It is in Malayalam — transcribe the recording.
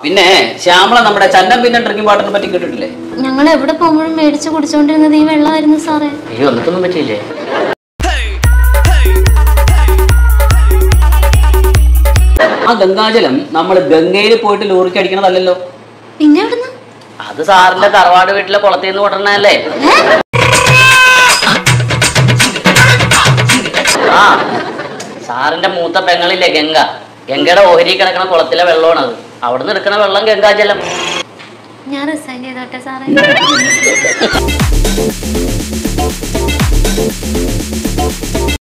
പിന്നെ ശ്യാമള നമ്മുടെ ചന്നം പിന്നെ ഡ്രിങ്കിങ് വാട്ടറിനെ പറ്റി കേട്ടിട്ടില്ലേ ഞങ്ങൾ എവിടെ പോകുമ്പോഴും മേടിച്ച് കുടിച്ചോണ്ടിരുന്നത് ഈ വെള്ളമായിരുന്നു സാറേ അയ്യോ എന്നിട്ടൊന്നും പറ്റിയില്ലേ ആ ഗംഗാജലം നമ്മൾ ഗംഗയിൽ പോയിട്ട് ലോറിക്ക് അടിക്കണതല്ലല്ലോ പിന്നെ എവിടുന്ന് അത് സാറിന്റെ തറവാട് വീട്ടിലെ കുളത്തിൽ നിന്ന് കൊണ്ടുവരണല്ലേ ആ സാറിന്റെ മൂത്ത പെങ്ങളില്ലേ ഗംഗ ഗംഗയുടെ ഓഹരി കിടക്കണ കുളത്തിലെ വെള്ളമാണ് അത് അവിടുന്ന് എടുക്കണ വെള്ളം ഗംഗാജലം ഞാൻ റിസൈൻ ചെയ്തോട്ടെ സാറേ